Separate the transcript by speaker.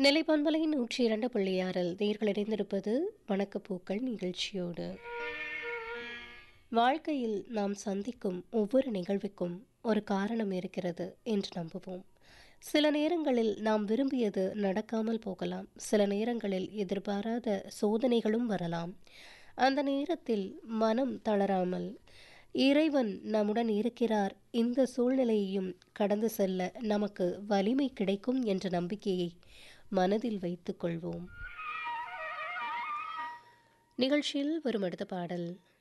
Speaker 1: நிலைப்பண்பலை நூற்றி இரண்டு புள்ளி ஆறில் நேர்கள் இணைந்திருப்பது வணக்கப்பூக்கள் நிகழ்ச்சியோடு வாழ்க்கையில் நாம் சந்திக்கும் ஒவ்வொரு நிகழ்வுக்கும் ஒரு காரணம் இருக்கிறது என்று நம்புவோம் சில நேரங்களில் நாம் விரும்பியது நடக்காமல் போகலாம் சில நேரங்களில் எதிர்பாராத சோதனைகளும் வரலாம் அந்த நேரத்தில் மனம் தளராமல் இறைவன் நம்முடன் இருக்கிறார் இந்த சூழ்நிலையையும் கடந்து செல்ல நமக்கு வலிமை கிடைக்கும் என்ற நம்பிக்கையை மனதில் வைத்துக் கொள்வோம் நிகழ்ச்சியில் வரும் அடுத்த பாடல்